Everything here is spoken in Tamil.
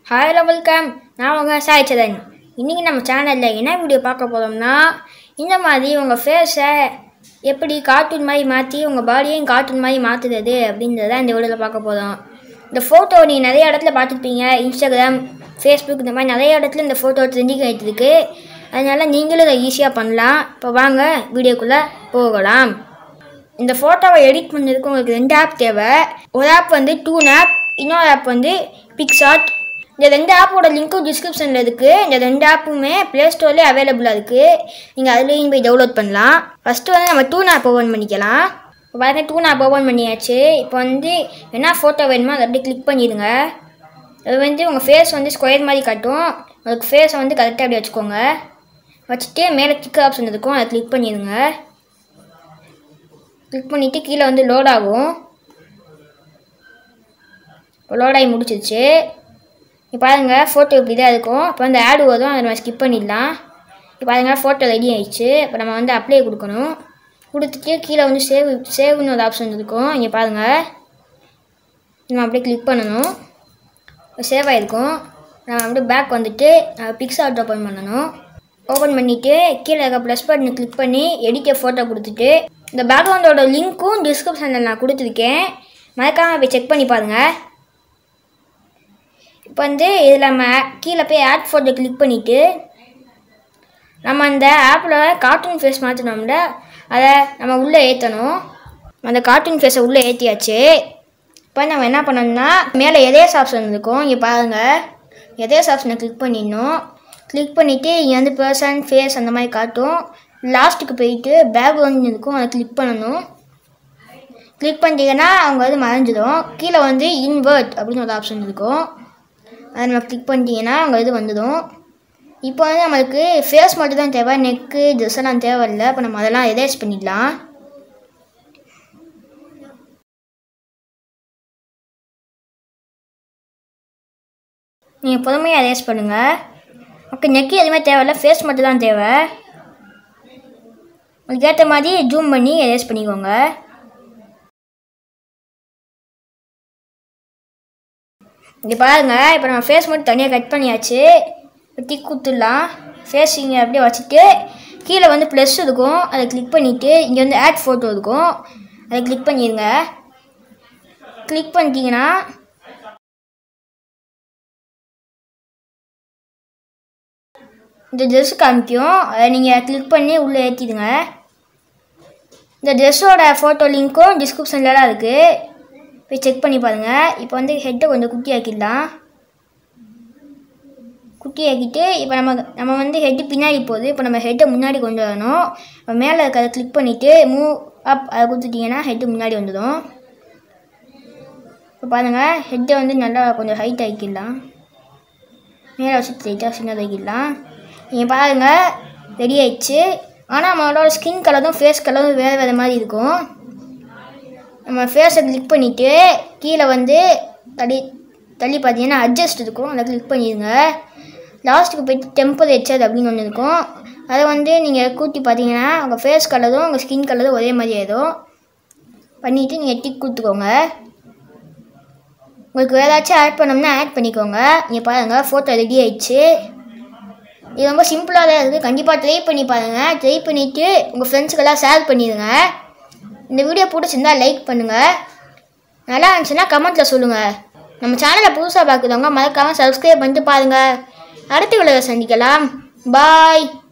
ஹாய் ஹலோ வெல்கம் நான் உங்கள் சாய்ச்சதன் இன்றைக்கி நம்ம சேனலில் என்ன வீடியோ பார்க்க போகிறோம்னா இந்த மாதிரி உங்கள் ஃபேஸை எப்படி கார்ட்டூன் மாதிரி மாற்றி உங்கள் பாடியையும் கார்ட்டூன் மாதிரி மாற்றுறது அப்படின்றத இந்த வீடியோவில் பார்க்க போகிறோம் இந்த ஃபோட்டோ நீங்கள் நிறைய இடத்துல பார்த்துருப்பீங்க இன்ஸ்டாகிராம் ஃபேஸ்புக் இந்த மாதிரி நிறைய இடத்துல இந்த ஃபோட்டோ ட்ரெண்டிங் ஆகிட்டு இருக்கு அதனால் நீங்களும் இதை ஈஸியாக பண்ணலாம் இப்போ வாங்க வீடியோக்குள்ளே போகலாம் இந்த ஃபோட்டோவை எடிட் பண்ணுறதுக்கு உங்களுக்கு ரெண்டு ஆப் தேவை ஒரு ஆப் வந்து டூன் ஆப் இன்னொரு ஆப் வந்து பிக்சார்ட் இந்த ரெண்டு ஆப்போட லிங்க்கும் டிஸ்கிரிப்ஷனில் இருக்குது இந்த ரெண்டு ஆப்புமே ப்ளே ஸ்டோர்லேயே அவைலபிளாக இருக்குது நீங்கள் அதுலேயும் போய் டவுன்லோட் பண்ணலாம் ஃபஸ்ட்டு வந்து நம்ம டூன் ஆப் ஓப்பன் பண்ணிக்கலாம் இப்போ பாருங்க டூன் ஆப் ஓப்பன் பண்ணியாச்சு இப்போ வந்து என்ன ஃபோட்டோ வேணுமோ அதை அப்படியே கிளிக் பண்ணிடுங்க அது வந்து உங்கள் ஃபேஸ் வந்து ஸ்கொயர் மாதிரி காட்டும் உங்களுக்கு ஃபேஸை வந்து கரெக்டாக அப்படி வச்சுக்கோங்க வச்சுட்டு மேலே டிக் ஆப்ஷன் இருக்கும் அதை கிளிக் பண்ணிடுங்க கிளிக் பண்ணிவிட்டு கீழே வந்து லோட் ஆகும் லோட் ஆகி முடிச்சிருச்சு இப்போ பாருங்கள் ஃபோட்டோ இப்படி தான் இருக்கும் இப்போ வந்து ஆடு வரும் அதை நம்ம ஸ்கிப் பண்ணிடலாம் இப்போ பாருங்கள் ஃபோட்டோ ரெடி ஆயிடுச்சு இப்போ நம்ம வந்து அப்ளை கொடுக்கணும் கொடுத்துட்டு கீழே வந்து சேவ் சேவ்னு ஒரு ஆப்ஷன் இருக்கும் இங்கே பாருங்கள் நம்ம அப்படியே கிளிக் பண்ணணும் சேவ் ஆகிருக்கும் நம்ம அப்படியே பேக் வந்துட்டு பிக்ஸ் ஆர்ட் ஓப்பன் பண்ணணும் ஓப்பன் பண்ணிவிட்டு கீழே இருக்க ப்ளஸ் பட்டனை கிளிக் பண்ணி எடிக்க ஃபோட்டோ கொடுத்துட்டு இந்த பேக்ரவுண்டோட லிங்க்கும் டிஸ்கிரிப்ஷனில் நான் கொடுத்துருக்கேன் மறக்காமல் போய் செக் பண்ணி பாருங்கள் இப்போ வந்து இதில் நம்ம கீழே போய் ஆட் ஃபோட்டோ கிளிக் பண்ணிவிட்டு நம்ம அந்த ஆப்பில் கார்ட்டூன் ஃபேஸ் மாற்றினோம்ல அதை நம்ம உள்ளே ஏற்றணும் அந்த கார்ட்டூன் ஃபேஸை உள்ளே ஏற்றியாச்சு இப்போ நம்ம என்ன பண்ணணும்னா மேலே எதேஸ் ஆப்ஷன் இருக்கும் இங்கே பாருங்கள் எதேஸ் ஆப்ஷனை கிளிக் பண்ணிடணும் கிளிக் பண்ணிவிட்டு இங்கே வந்து பர்சன் ஃபேஸ் அந்த மாதிரி காட்டும் லாஸ்ட்டுக்கு போயிட்டு பேக்ரவுண்ட் இருக்கும் அதை கிளிக் பண்ணணும் கிளிக் பண்ணிட்டீங்கன்னா அவங்க வந்து மறைஞ்சிடும் கீழே வந்து இன்வெர்ட் அப்படின்னு ஒரு ஆப்ஷன் இருக்கும் அதை நம்ம கிளிக் பண்ணிட்டீங்கன்னா அவங்க இது வந்துடும் இப்போ வந்து நம்மளுக்கு ஃபேஸ் மட்டும் தான் தேவை நெக்கு ட்ரெஸ் எல்லாம் தேவையில்லை இப்போ நம்ம அதெல்லாம் எரேஸ் பண்ணிடலாம் நீங்கள் பொறுமையாக எரேஸ் பண்ணுங்கள் ஓகே நெக்கு எதுவுமே தேவையில்ல ஃபேஸ் மட்டும் தான் தேவை உங்களுக்கு ஏற்ற மாதிரி ஜூம் பண்ணி எரேஸ் பண்ணிக்கோங்க இங்கே பாருங்க இப்போ நம்ம ஃபேஸ் மட்டும் தனியாக கட் பண்ணியாச்சு டிக் கொடுத்துடலாம் ஃபேஸ் இங்கே அப்படியே வச்சுட்டு கீழே வந்து ப்ளஸ் இருக்கும் அதை கிளிக் பண்ணிவிட்டு இங்கே வந்து ஆட் ஃபோட்டோ இருக்கும் அதை கிளிக் பண்ணிடுங்க கிளிக் பண்ணிட்டீங்கன்னா இந்த ட்ரெஸ் காமிக்கும் அதை நீங்கள் கிளிக் பண்ணி உள்ளே ஏற்றிடுங்க இந்த ட்ரெஸ்ஸோட ஃபோட்டோ லிங்க்கும் டிஸ்கிரிப்ஷன்லலாம் இருக்குது போய் செக் பண்ணி பாருங்கள் இப்போ வந்து ஹெட்டை கொஞ்சம் குட்டி ஆக்கிடலாம் குட்டி ஆக்கிட்டு இப்போ நம்ம நம்ம வந்து ஹெட்டு பின்னாடி போகுது இப்போ நம்ம ஹெட்டை முன்னாடி கொண்டு வரணும் இப்போ மேலே இருக்கிறத கிளிக் பண்ணிவிட்டு மூவ் அப் அதை கொடுத்துட்டிங்கன்னா ஹெட்டு முன்னாடி வந்துடும் இப்போ பாருங்கள் ஹெட்டை வந்து நல்லா கொஞ்சம் ஹைட் ஆக்கிடலாம் மேலே வச்சு லைட்டாக சின்னதாக்கிடலாம் நீங்கள் பாருங்கள் ரெடி ஆயிடுச்சு ஆனால் நம்மளோட ஸ்கின் கலரும் ஃபேஸ் கலரும் வேறு வேறு மாதிரி இருக்கும் நம்ம ஃபேஸை கிளிக் பண்ணிவிட்டு கீழே வந்து தள்ளி தள்ளி பார்த்தீங்கன்னா அட்ஜஸ்ட் இருக்கும் அதை கிளிக் பண்ணிடுங்க லாஸ்ட்டுக்கு போயிட்டு டெம்பரேச்சர் அப்படின்னு ஒன்று இருக்கும் அதை வந்து நீங்கள் கூட்டி பார்த்தீங்கன்னா உங்கள் ஃபேஸ் கலரும் உங்கள் ஸ்கின் கலரும் ஒரே மாதிரி ஆயிடும் பண்ணிவிட்டு நீங்கள் டிக் கொடுத்துக்கோங்க உங்களுக்கு வேறு ஏதாச்சும் ஆட் பண்ணோம்னா ஆட் பண்ணிக்கோங்க நீங்கள் பாருங்கள் ஃபோட்டோ ரெடி ஆயிடுச்சு இது ரொம்ப சிம்பிளாக தான் இருக்குது கண்டிப்பாக ட்ரை பண்ணி பாருங்கள் ட்ரை பண்ணிவிட்டு உங்கள் ஃப்ரெண்ட்ஸுக்கெல்லாம் ஷேர் பண்ணிடுங்க இந்த வீடியோ பிடிச்சிருந்தா லைக் பண்ணுங்கள் நல்லா இருந்துச்சுன்னா கமெண்ட்டில் சொல்லுங்கள் நம்ம சேனலை புதுசாக பார்க்குறவங்க மறக்காமல் சப்ஸ்கிரைப் பண்ணிட்டு பாருங்கள் அடுத்த வீடியோவில் சந்திக்கலாம் பாய்